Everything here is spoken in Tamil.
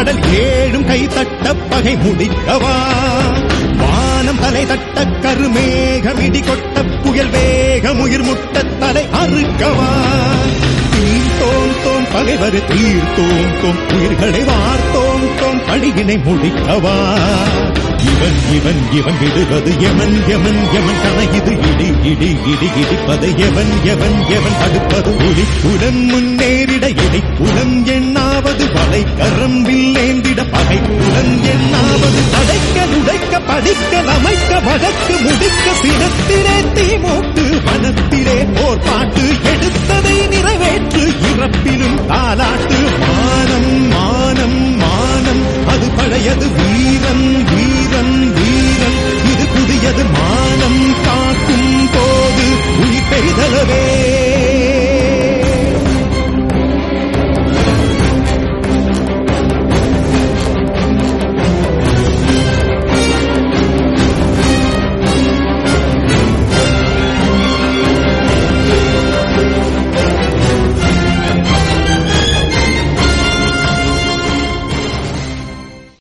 கடல் ஏழும் கை தட்ட பகை முடிக்கவா வானம் தலை தட்ட கருமேகம் இடி கொட்ட புயல் வேகம் உயிர் முட்ட தலை அறுக்கவா தீர்த்தோம் தோம் பகைவர் தீர்த்தோம் தோம் உயிர்களை வார்த்தோம் தோம் பழியினை முடிக்கவா இவன் இவன் இவன் விடுவது எவன் எவன் எவன் கண இது இடி இடி இடி இடிப்பது எவன் எவன் எவன் தடுப்பது ஒளி குலம் முன்னேறிட இடி குலம் எண்ணாவது வலை கரம்பில் ஏந்திட பகை குலம் எண்ணாவது படைக்க உடைக்க படிக்க அமைக்க வழக்கு முடிக்க சினத்திலே தீமூட்டு வனத்திலே போர் பாட்டு எடுத்ததை நிறைவேற்று இறப்பிலும் தாலாட்டு மானம் மானம் மானம் அது பழையது வீரன்